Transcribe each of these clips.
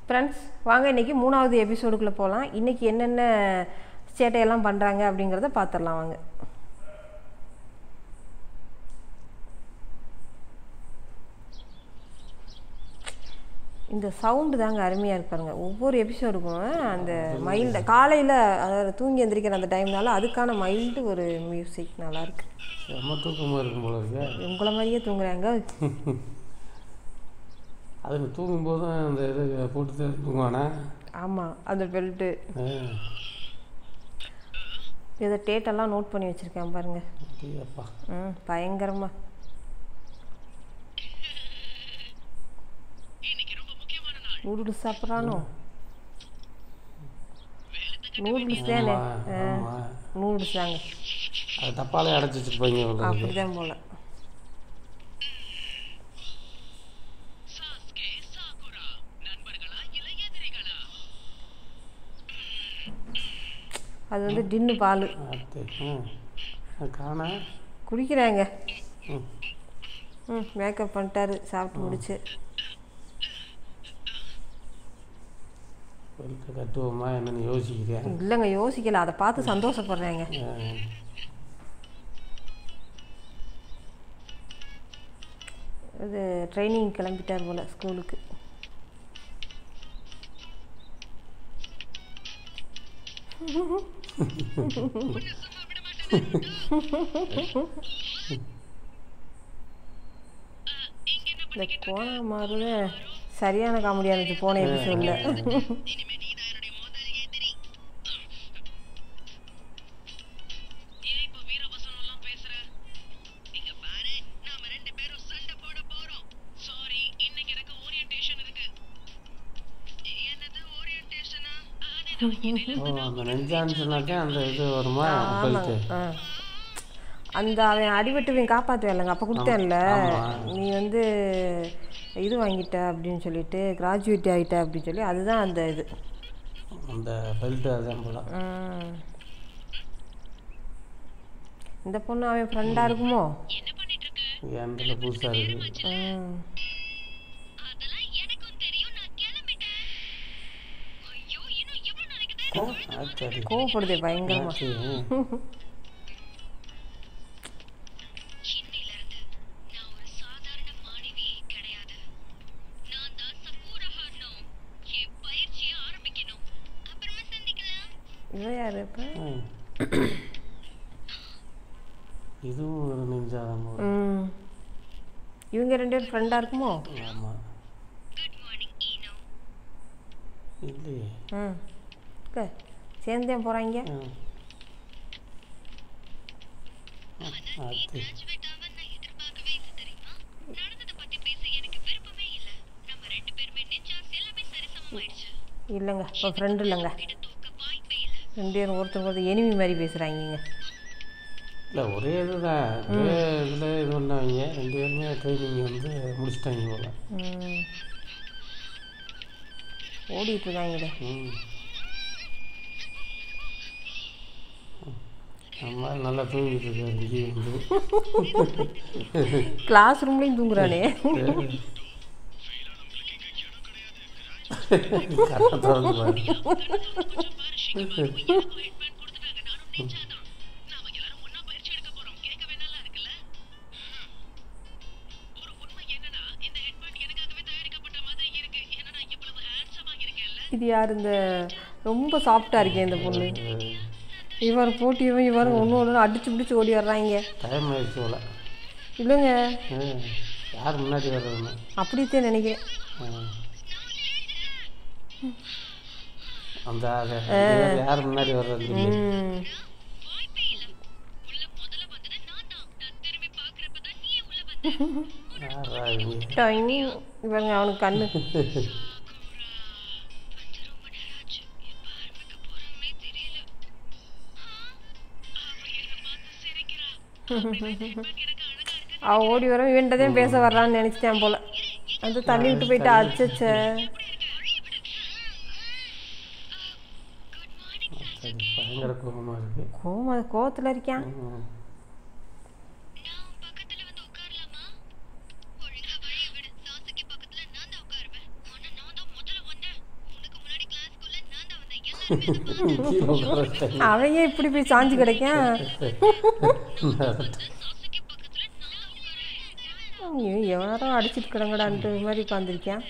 Friends வாங்க இன்றைக்கி மூணாவது எபிசோடுக்குள்ளே போகலாம் இன்றைக்கி என்னென்ன சேட்டையெல்லாம் பண்ணுறாங்க அப்படிங்கிறத பார்த்துடலாம் வாங்க இந்த சவுண்டு தாங்க அருமையாக இருப்பாருங்க ஒவ்வொரு எபிசோடுக்கும் அந்த மைல்டு காலையில் அதாவது தூங்கி எந்திரிக்கிற அந்த டைம்னால அதுக்கான மைல்டு ஒரு மியூசிக் நல்லாயிருக்கு செம்ம தூக்கமாக இருக்கும் போல இருக்கு உங்களை மாதிரியே தூங்குறாங்க அதுக்கு தூங்கும்போதும் அந்த இது போட்டு தான் தூங்குவானா ஆமாம் அந்த பெல்ட்டு ஆ, இதை டேட்டெல்லாம் நோட் பண்ணி வச்சுருக்கேன் பாருங்க அப்படியாப்பா ம் பயங்கரமா நூடுல்ஸ் சாப்பிட்றானோ நூடுல்ஸ் தானே ஆமா, ஆமா. நூடுல்ஸ் தாங்க அது டப்பாலே அடைச்சி வச்சுருப்பாங்க போல இருக்கு. அப்படிதான் போல அது வந்து டின்னு பால் அது ம் அது காணா குடிக்கிறாங்க ம் ம் மேக்கப் பண்ணிட்டாரு சாப்பிட்டு முடிச்சு பெல்ட்டு கட்டுவோமா என்னன்னு யோசிக்கிறேன் இல்லைங்க யோசிக்கல அதை பார்த்து சந்தோஷப்படுறேங்க ஆ, இது ட்ரைனிங் கிளம்பிட்டார் போல ஸ்கூலுக்கு இந்த கோணா மாறுத சரியான காமெடியாக இருந்துச்சு போன எபிசோடில் ஏன் இப்போ வீரவசனம்லாம் பேசுற இங்க பாரு நாம ரெண்டு பேரும் சண்டை போட போறோம் சாரி இன்னைக்கு எனக்கு ஓரியன்டேஷன் இருக்கு என்னது ஓரியன்டேஷனா ஓ அந்த நெஞ்சான்னு சொன்னாக்கா அந்த இது வருமா பெல்ட்டு ஆ அந்த அவன் அடிபட்டுவன் காப்பாற்றுவேன் இல்லைங்க அப்போ கொடுத்தேன்ல ஆமா. நீ வந்து இது வாங்கிட்ட அப்படின்னு சொல்லிட்டு கிராஜுவேட் ஆகிட்ட அப்படின்னு சொல்லி அதுதான் அந்த இது அந்த பெல்ட்டு அதான் போல ம். இந்த பொண்ணு அவன் ஃப்ரெண்டாக இருக்குமோ என்ன பண்ணிட்டு இருக்க ஏன்ல புதுசாக இருக்குது ம். அதெல்லாம் எனக்கும் தெரியும் நான் கிளம்பிட்டேன் ஐயோ இன்னும் எவ்வளவு நாளைக்கு தான் ஓ ஆச்சாரி கோவப்படுதே பயங்கரமா ஆச்சி இன்னையில இருந்து நான் ஒரு சாதாரண மாணவி கிடையாது நான் தான் சக்கூரா ஹார்னோ என் பயிற்சியை ஆரம்பிக்கணும் அப்புறமா சந்திக்கலாம் இவ யாரு இப்போ ம். இதுவும் ஒரு நெஞ்சாதான் போல ம் இவங்க ரெண்டு பேரும் ஃப்ரெண்டாக இருக்குமோ ஆமாம் குட் மார்னிங் ஈனோ இல்லையே ம் இல்லை சேர்ந்தே போகிறாங்க ம். அது கிராஜுவேட் ஆக நான் எதிர்பார்க்கவே இல்லை தெரியுமா நடந்ததை பத்தி பேச எனக்கு விருப்பமே இல்ல நம்ம ரெண்டு பேருமே நெஞ்சாஸ் எல்லாமே சரிசமமாயிடுச்சு இல்லைங்க இப்போ ஃப்ரெண்டு இல்லைங்க விட தோக்க வாய்ப்பே இல்ல ரெண்டு பேரும் ஒருத்தருக்கு ஒருத்தர் எனிமி மாதிரி பேசுகிறாங்க இல்லை ஒரே இதுதான் ஒரே இதில் இது பண்ணாங்க ரெண்டு பேருமே ட்ரைனிங் வந்து முடிச்சிட்டாங்க போல ம் ஓடிட்டு இருக்காங்களே ம் நம்ம ஆள் நல்லா தூங்கிட்டு இருக்காரு இங்கேயே வந்து கிளாஸ் ரூம்லேயும் தூங்குறானே கரெக்டாக திறந்து பாரு நாம எல்லாரும் ஒண்ணா பயிற்சி எடுக்க போறோம் கேட்கவே நல்லா இருக்குல்ல ஒரு உண்மை என்னன்னா இந்த ஹெட்பேண்ட் எனக்காகவே தயாரிக்கப்பட்ட மாதிரி இருக்கு ஏன்னா நான் இவ்வளவு ஹேண்ட்ஸமா இருக்கேன்ல இது யார் இந்த ரொம்ப சாஃப்டாக இருக்கேன் இந்த பொண்ணு இவர் போட்டி இவன் இவர் ஒன்று ஒன்று அடிச்சு பிடிச்சி ஓடி வர்றாங்க டைம் ஆயிடுச்சு போல இல்லைங்க ஆ, யார் முன்னாடி வர்றதுன்னு அப்படித்தான் நினைக்கிறேன் ஆ. அந்த அது இவர் யார் முன்னாடி வர்றது ம் வாய்ப்பே இல்ல உள்ள முதல்ல வந்தது நான் தான் நான் திரும்பி பாக்குறப்பதான் நீ உள்ள வந்த யாரா இவங்க டைம் இவங்க அவனுக்கு கண்ணு வந்து ரொம்ப நேரம் ஆச்சு எப்ப ஆரம்பிக்க போறோம்னே தெரியல ஆ, அவ என்ன பார்த்து சிரிக்கிறா அப்படியே ஹெட்பேண்ட் எனக்கு அழகா இருக்கு அவன் ஓடி வர இவன்ட்டதான் பேச வர்றான்னு நினச்சிட்டேன் போல வந்து தள்ளி விட்டு போயிட்டு அச்சச்ச சரி பயங்கர கோபமாக இருக்கு கோம கோவத்தில் இருக்கான் ம். நான் உன் பக்கத்துல வந்து உட்காரலாமா ஒழுங்கா வழிய விடு சாசுக்கு பக்கத்துல நான் தான் உட்காருவேன் ஆனா நான் தான் முதல்ல வந்தேன் கீழே உட்கார வச்சிட்டாங்க. அவன் ஏன் இப்படி போய் சாஞ்சு கிடைக்கான் இவன் எவனாரோ அடிச்சிட்டு கிடங்கடான்ட்டு இது மாதிரி உட்காந்துருக்கான்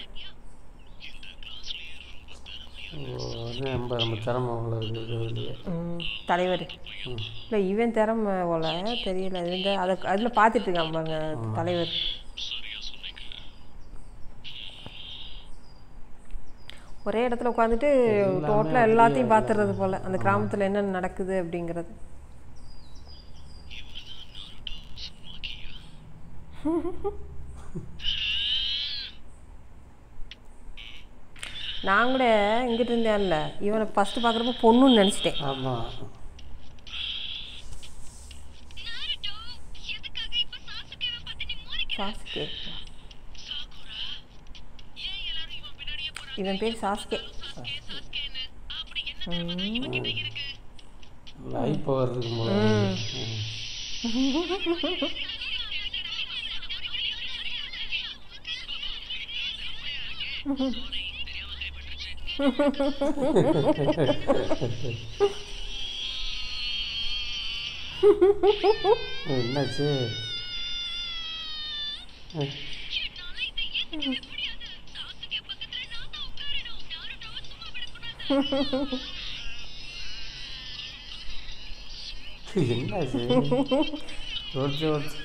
ஓ, அது நம்ம நம்ம திறமை உள்ள இருக்குது இல்லையே தலைவர் இல்லை இவன் திறமை போல தெரியல இந்த அதை அதில் பார்த்துட்டு இருக்கான் பாருங்க தலைவர் ஒரே இடத்துல உட்காந்துட்டு டோட்டலாக எல்லாத்தையும் பார்த்துறது போல அந்த கிராமத்தில் என்னென்ன நடக்குது அப்படிங்கிறது நான் கூட இங்கிட்டு இருந்தேன்ல இவனை ஃபஸ்ட்டு பார்க்குறப்ப பொண்ணுன்னு நினச்சிட்டேன் ஆமாம் நாருட்டோ எதுக்காக இப்ப சாசுகேவை பார்த்து நீ மோதிக்க சாஸ்கே சாகுரா ஏன் எல்லாரும் இவன் பின்னாடியே போறாங்க இவன் பேர் சாஸ்கே சாஸ்கே சாஸ்கேன்னு அப்படி என்ன திறமை தான் இவன் கிட்ட இருக்கு லைஃப் பவர் இருக்கும் போல ம். என்னாச்சு என்னால இதை ஏத்துக்கவே முடியாது சாசுகே பக்கத்துல நான் தான் உட்காரணும் நாருட்டோவை சும்மா விடக்கூடாது என்னாச்சு ஓடிச்சு ஓடிச்சு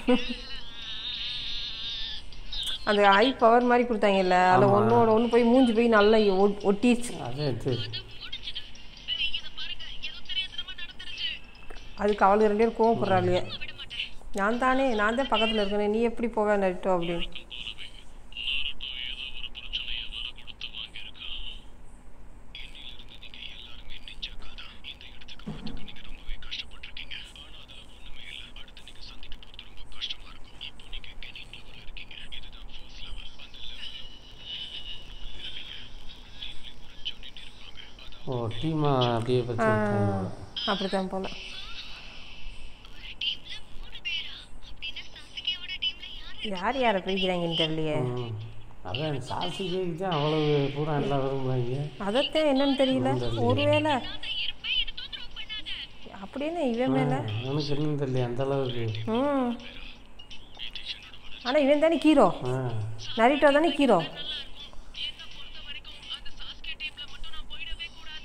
அந்த ஐ பவர் மாதிரி கொடுத்தாங்கல்ல அதில் ஒன்றோட ஒன்று போய் மூஞ்சி போய் நல்லா ஒட்- ஒட்டிருச்சு அதே இது முடிஞ்சது இதை பாருங்க ஏதோ தெரியாதனமா நடந்துருச்சு அதுக்கு அவளுக்கு ரெண்டு பேரும் கோவப்படுறாளுங்க விட மாட்டேன் நான் தானே நான் தான் பக்கத்தில் இருக்கேன் நீ எப்படி போக நடிட்டோம் அப்படின்னு ஓ டீமா அப்படியே பற்றி அப்படித்தான் போல ஒரு டீம்ல மூணு பேரா அப்படின்னா சாசுகேவோட டீம்ல யாரு யார் யாரை பிரிக்கிறாங்கன்னு தெரியலையே ம் அதான் சாசிக்கு தான் அவ்வளவு பூரா எல்லாம் வருவாங்க அதைத்தான் என்னன்னு தெரியல ஒருவேளை நான் இருப்பேன் என்ன தொந்தரவு பண்ணாத அப்படின்னு இவன் மேலே எனக்கு என்னன்னு தெரியல அந்த அளவுக்கு ம் ஆனால் இவன் தானே ஹீரோ ஆ நரிட்டோ தானே ஹீரோ என்ன பொறுத்த வரைக்கும் அந்த சாஸ்கே டீம்ல மட்டும் நான் போயிடவே கூடாது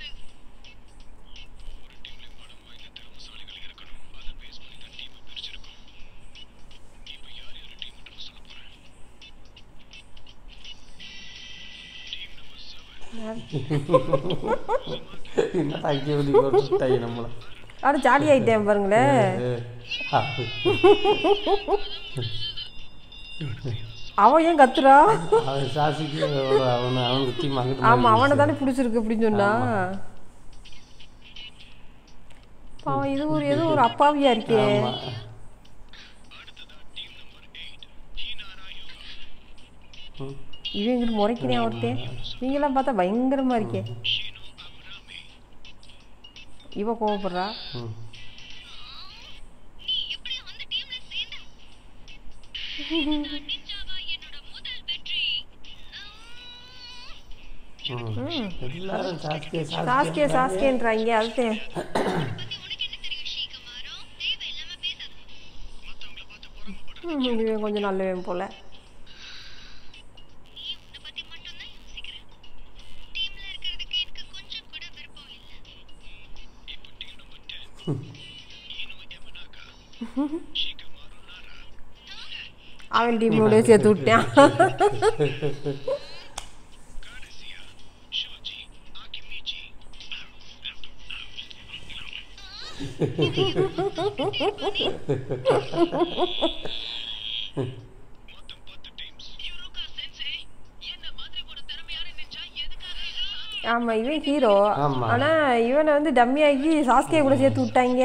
என்னடா அங்கே வெளியே போட்டுட்டாங்க நம்மளை ஆனால் ஜாலி ஆகிட்டேன் பாருங்களேன் ஆ. அவன் ஏன் கத்துறா அவன் சாசிக்கு அவனை அவனுக்கு டீம் அங்கிட்டு ஆமாம் அவனை தானே பிடிச்சிருக்கு அப்படின்னு சொன்னா பாவம் இது ஒரு ஏதோ ஒரு அப்பாவியா இருக்கே ஆமா இவன் இங்கிட்டு முறைக்கிறேன் ஒருத்தன் நீங்களாம் பார்த்தா பயங்கரமா இருக்கே இவ கோவப்படுறா ம் நீ எப்படி அந்த டீம்ல சேர்ந்த நிஞ்சாவா என்னோட முதல் வெற்றி ம் எல்லாரும் சாஸ்கே சாஸ்கே சாஸ்கே சாஸ்கேன்றாங்க அதுதான் பத்தி உனக்கு என்ன தெரியும் ஷீகமாரோ தேவையில்லாம பேசாத ம், இவன் கொஞ்சம் நல்லவன் போல நீ உன்னை பத்தி மட்டும்தான் யோசிக்கிற டீம்ல இருக்கிறதுக்கு எனக்கு கொஞ்சம் கூட விருப்பம் இல்ல அவன் டீமோடய சேர்த்து விட்டான் யூரோகா சென்சே என்ன மாதிரி ஒரு திறமையான நிஞ்சா எதுக்காக இதெல்லாம் ஆமா இவன் ஹீரோ ஆமா. ஆனா இவனை வந்து டம்மியாக்கி சாஸ்கே கூட சேர்த்து விட்டாங்க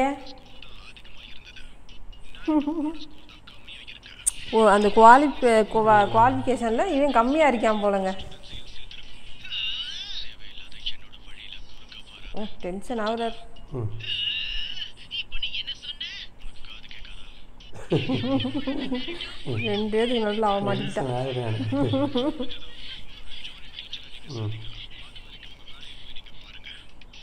ஓ அந்த குவாலி குவாலிஃபிகேஷன்ல இவன் கம்மியா இருக்கான் போலங்க டென்ஷன் ஆகுறாரு ம் இப்போ நீ என்ன சொன்ன ரெண்டு பேருக்கு நல்லா ஆக மாட்டேங்கிட்டான் ஆயிடுறேன் ம்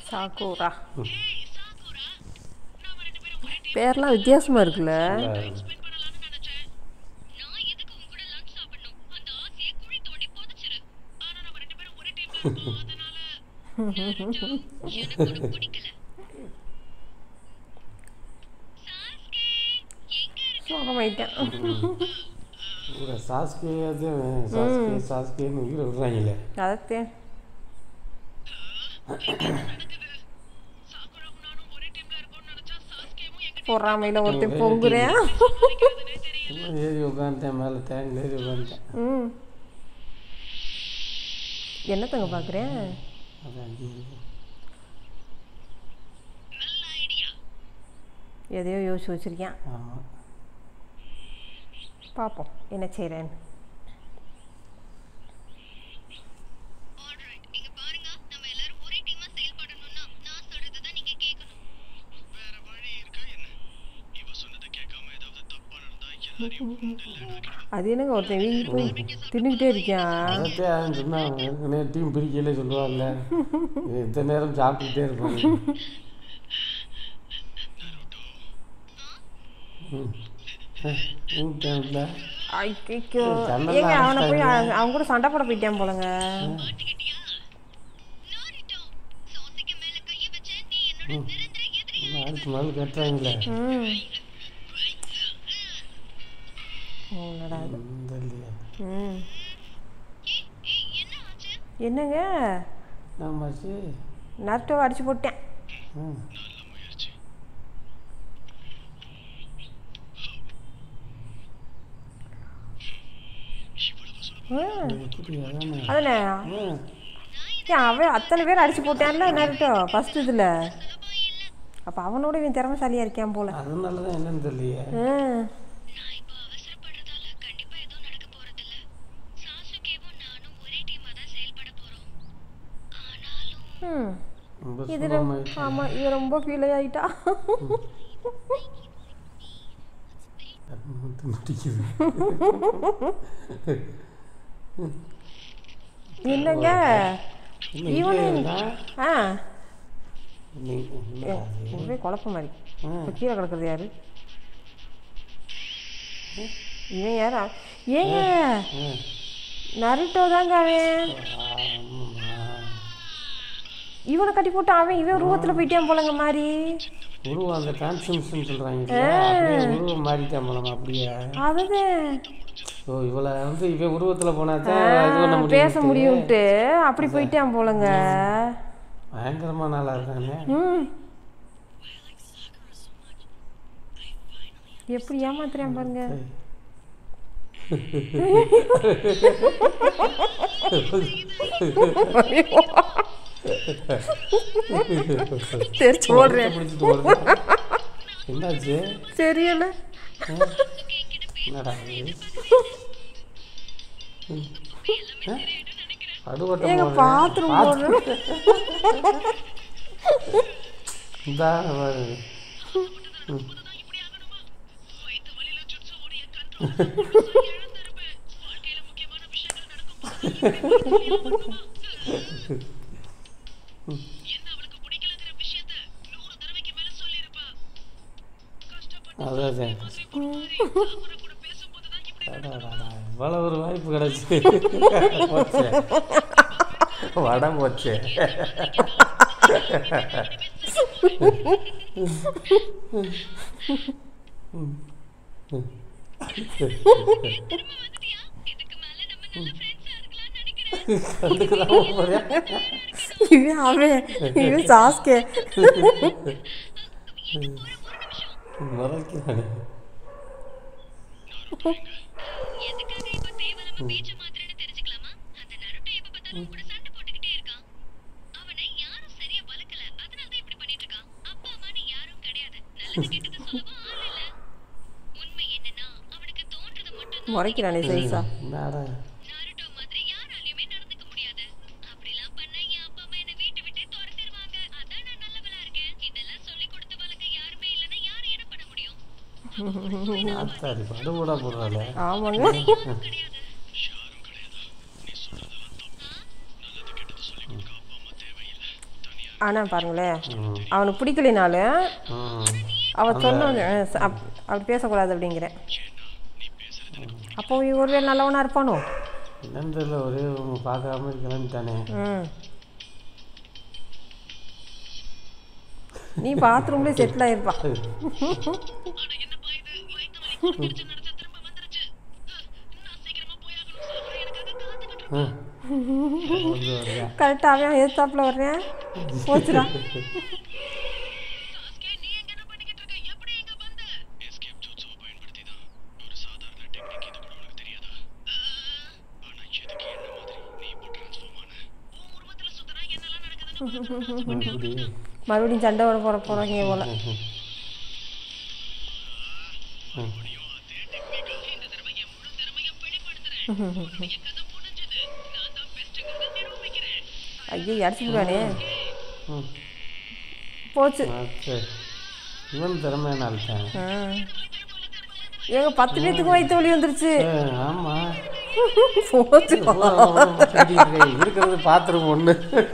சாக்கூரா ஏய் சாகுரா நாம ரெண்டு பேரும் ஒரே டீம் பேர்லாம் வித்தியாசமாக இருக்குல்ல ஸ்பெண்ட் பண்ணலாம்னு நினைச்சேன் நான் எதுக்கு உன் கூட லஞ்ச் சாப்பிடணும் அந்த ஆசையை குழி தோண்டி புதைச்சிரு ஆனா நம்ம ரெண்டு பேரும் ஒரே டீம்ல இருக்கோம் அதனால நாருட்டோ, எனக்கு உனக்கு பிடிக்கல சாஸ்கே எங்க இருக்க சோகமாயிட்டேன் ஒரு சாஸ்கே அது சாஸ்கே சாஸ்கேன்னு உயிரை விடுறாங்களே அதத்தே சாகுராவும் நானும் ஒரே டீம்ல இருக்கோம்னு நினைச்சா சாஸ்கேவும் எங்க பொறாமையில் ஒருத்தன் பொங்குறேன் நினைக்கிறதுனே தெரியல சும்மா ஏறி உட்காந்துட்டேன் மேலே டேங்கில் ஏறி உட்காந்துட்டேன் ம் என்னத்தங்க பார்க்குறேன் அது அங்கே இருக்கு நல்ல ஐடியா எதையோ யோசிச்சு வச்சிருக்கேன் ஆமாம் பார்ப்போம் என்ன செய்கிறேன்னு ஆல்ரைட் இங்க பாருங்க நம்ம எல்லாரும் ஒரே டீமா செயல்படணும்னா நான் சொல்றதை தான் நீங்க கேட்கணும் வேற வழி இருக்கா என்ன இவ சொன்னதை கேட்காம ஏதாவது தப்பா நடந்தா எல்லாரையும் உண்டு அது என்னங்க ஒருத்தன் வீங்கி போய் தின்னுக்கிட்டே இருக்கான் அதத்தே அவன் சொன்னான் ஏற்கனவே டீம் பிரிக்கல சொல்லுவாங்கல்ல எத்தனை நேரம் சாப்பிட்டுக்கிட்டே இருப்பாங்க ம் ஊட்டேன்ல ஐயோ சண்டை ஏங்க தான் அவனை போய் அவன் அவன் கூட சண்டை போட போயிட்டான் போலங்க மாட்டிக்கிட்டியா நாரிட்டோ சாசிக்கு மேல கைய வச்ச நீ என்னோட நிரந்தர எதிரி நாளுக்கு நாள் கட்டுறாங்களே ம் உன்னடா இது. இந்த இல்லையா ம் ஏய் ஏய் என்ன ஆச்சு என்னங்க ஆமாச்சு நர்ட்டோவை அடிச்சு போட்டேன் ம் ம், எப்படி அதானே அதானே ம் ஏன் அவன் அத்தனை பேர் அடிச்சு போட்டான்ல நருட்டோ ஃபர்ஸ்ட் இதில் அப்போ அவனோட இவன் திறமைசாலியாக இருக்கான் போல அதனால தான் என்னன்னு தெரியலையே ம் நான் இப்போ அவசரப்படுறதால கண்டிப்பா எதுவும் நடக்க போறதில்ல சாசுகேவும் நானும் ஒரே டீமா தான் செயல்பட போறோம் ஆனாலும் ம் ரொம்ப இது சுலபமாயிடுச்சு ஆமாம் இது ரொம்ப ஃபீல் ஆகிட்டா வந்து முடிக்குது என்னங்க என்ன இவனு- இங்கே இருந்தா? ஆ நீ என்னடா அது? ஒரே குழப்பம் மாதிரி ஆ. இப்போ கீழே கிடக்குறது யாரு இவன் யாரா ஏங்க ஆ. நருட்டோ தாங்க அவன் ஆமாம்மா. இவனை கட்டி போட்டு அவன் இவன் உருவத்தில் போயிட்டான் போலங்க மாதிரி உருவம் அந்த டிரான்ஸ்மிஷன் சொல்கிறாங்க அப்படியே உருவம் மாறிட்டான் போலமா அப்படியே அதுதான் ஓ இவளை வந்து இவன் உருவத்தில் போனாதான் இது பண்ண முடியும் பேச முடியும்ட்டு அப்படி போயிட்டான் போலங்க பயங்கரமான ஆளாக இருக்கானே ம் எப்படி ஏமாத்துறான் பாருங்க தெரிச்சு ஓடுறேன் பிடிச்சிட்டு ஓடுது என்னாச்சு தெரியல என்னடா இது அடுவட்டம் ஏங்க போடுறேன். பாத்ரூம் போடுறேன் இந்தா பாரு. வயித்து வலியில சுற்று ஓடிய கண்ட்ரோல் இழந்திருப்பேன் வாழ்க்கையில முக்கியமான விஷயங்கள் நடக்கும் என்ன அவளுக்கு பிடிக்கலங்கிற விஷயத்த நூறு தடவைக்கு மேல சொல்லியிருப்பா கஷ்டப்பட்டு அதான் அதான். சாகுர கூட பேசும்போதுதான் இப்படி அடாடாடா, இவ்வளவு ஒரு வாய்ப்பு கிடைச்சு போச்சே வடம் போச்சே வந்துட்டியா இதுக்கு மேல நம்ம நல்ல ஃப்ரெண்ட்ஸா இருக்கலாம்னு நினைக்கிறேன் கண்டுக்கலாம போறியா இவன் அவன் இவன் சாஸ்கே முறைக்கிறானே எதுக்காக இப்ப தேவையில்லாம பேச்ச மாத்திரன்னு தெரிஞ்சுக்கலாமா அந்த நருட்டோ எப்ப பார்த்தாலும் உன் கூட சண்டை போட்டுக்கிட்டே இருக்கான் அவனை யாரும் சரியா வளர்க்கல அதனாலதான் இப்படி பண்ணிட்டு இருக்கான் அப்பா அம்மான்னு யாரும் கிடையாது நல்லது கெட்டது சொல்லவும் ஆள் இல்ல உண்மை என்னன்னா அவனுக்கு தோன்றது மட்டும் முறைக்கிறானே சைஸா என்னடா நாருட்டோ மாதிரி யாராலையுமே நடந்துக்க முடியாது அப்படிலாம் பண்ணா என் அப்பா அம்மா என்ன வீட்டை விட்டே துரத்திடுவாங்க அதான் நான் நல்லவளா இருக்கேன் இதெல்லாம் சொல்லி கொடுத்து வளர்க்க யாருமே இல்லைன்னா யாரு என்ன பண்ண முடியும் ஆத்தாடி படுகூடா போடுறாளே ஆமாங்க கிடையாது ஆனால் பாருங்களேன் ம் அவனுக்கு பிடிக்கலைனாலும் ம் அவன் சொன்னாங்க அப்படி பேசக்கூடாது அப்படிங்கிறேன் அப்போ இவன் ஒருவேளை நல்லவனா இருப்பானோ என்னன்னு தெரியல ஒரே ஒன்று பார்க்காம கிளம்பிட்டானே ம் நீ பாத்ரூம்லேயே செட்டில் ஆயிருப்பா அட என்னப்பா இது வயித்து வலி குடிச்சு நடத்த திரும்ப வந்துருச்சு அஹ், நான் சீக்கிரமா போயாகணும் சாகுறேன் எனக்காக காத்துக்கிட்டு இருக்கு. ம் வந்து வருங்க கரெக்டாக அவன் எதிர்த்தாப்புல வர்றேன் போச்சுடா சாஸ்கே நீ எங்க என்ன பண்ணிக்கிட்டு இருக்க எப்படி இங்க வந்த எஸ்கேப் ஜூட்ஸுவை பயன்படுத்தி தான் ஒரு சாதாரண டெக்னிக் இது கூட உனக்கு தெரியாதா ஆனா எதுக்கு என்ன மாதிரி நீ இப்போ ட்ரான்ஸ்ஃபார்ம் ஆன உன் உருவத்துல சுத்தனா என்னெல்லாம் நடக்குதுன்னு இப்படி மறுபடியும் சண்டை போட போற போகிறாங்க போல மறுபடியும் அதே டெக்னிக்கா இந்த தடவை என் முழு திறமையை வெளிப்படுத்துறேன் உன்னுடைய கதை முடிஞ்சது நான் தான் பெஸ்ட்ங்கிறத நிரூபிக்கிறேன் ஐயோ அடிச்சுடுவானே ம் போச்சு ஆச்சு இவன் திறமையான ஆள்தான் ஆ. இவங்க பத்து பேத்துக்கும் வயிற்று வலி வந்துருச்சு ஏ, ஆமா போச்சு சரி, சரி, இருக்கிறது பாத்ரூம் ஒன்று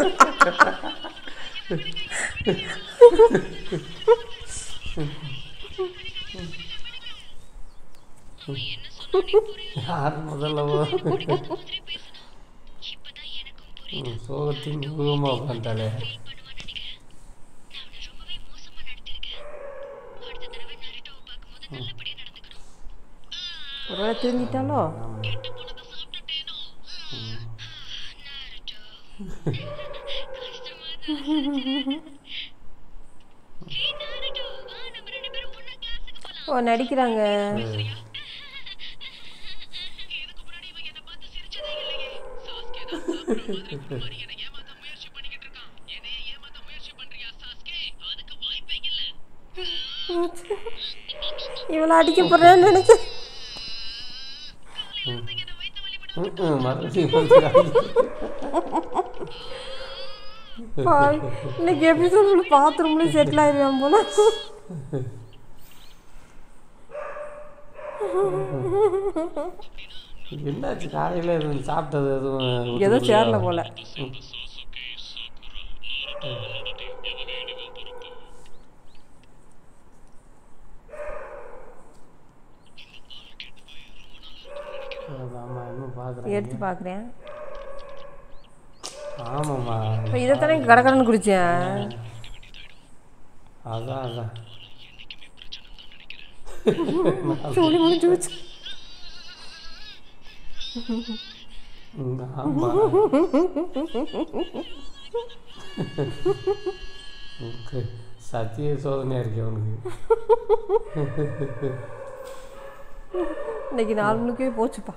யார் முதல்ல மாதிரி பேசணும் இப்பதான் எனக்கும் புரியுது ம், சோகத்தின் உருவமாக உட்காந்துட்டாலே ஃபீல் பண்ணுவான்னு நினைக்கிறேன் நான் அவனை ரொம்பவே மோசமா நடத்திருக்கேன் அடுத்த தடவை நரிட்டோவை பார்க்கும்போது நல்லபடியா நடந்துக்கணும் ஒருவேளை திரும்பிட்டாலோ கெட்ட போனதை சாப்பிட்டுட்டேனோ நாருட்டோ கஷ்டமா தான் ஹே நாருட்டோ வா நம்ம ரெண்டு பேரும் ஒண்ணா கிளாஸுக்கு போலாம் ஓ நடிக்கிறாங்க இதுக்கு முன்னாடி இவன் என்ன பார்த்து சிரிச்சதே இல்லையே சாஸ்கே தான் சாப்பிடுற மாதிரி ஒரு மாதிரி என்னை ஏமாத்த முயற்சி பண்ணிக்கிட்டு இருக்கான் என்னைய ஏமாத்த முயற்சி பண்றியா சாஸ்கே அதுக்கு வாய்ப்பே இல்ல இவளை அடிக்க போறேன்னு நினைச்சேன் காலையில இருந்து என்ன வயித்து வலி விட ம், ம், மறுபடியும் வந்துட்டாங்க. பாய் இன்னைக்கு எபிசோட் பாத்ரூம்லேயும் செட்டில் ஆயிடுவான் போல என்னாச்சு காலையில் எதுவும் சாப்பிட்டது எதுவும் ஏதோ ஒத்துக்கலையா? சேரல போல ஆமா இன்னும் பார்க்குறேன் எடுத்து பார்க்குறேன் ஆமாம்மா இப்போ இதைத்தானே கடற்கடன்னு குடிச்சேன் அதான் அதான் சொல்லி முடிஞ்சு வச்சு ம், ஆமா உனக்கு சத்திய சோதனையாக இருக்கு அவனுக்கு இன்னைக்கு நாலு மணிக்கே போச்சுப்பா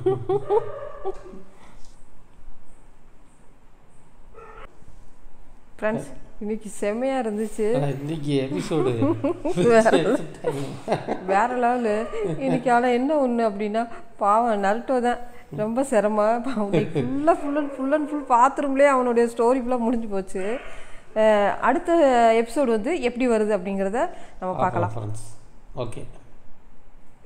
ஃப்ரெண்ட்ஸ் இன்னைக்கு செம்மையா இருந்துச்சு ஆனா, இன்னைக்கு எபிசோடு வேற லெவலு இன்னைக்கு ஆனால் என்ன ஒன்று அப்படின்னா பாவம் நருட்டோ தான் ரொம்ப சிரமம் ஃபுல்லாக full and full and full பாத்ரூம்லேயே அவனுடைய ஸ்டோரி ஃபுல்லாக முடிஞ்சு போச்சு அஹ் அடுத்த எபிசோடு வந்து எப்படி வருது அப்படிங்கிறத நம்ம பார்க்கலாம் ஃப்ரெண்ட்ஸ் ஓகே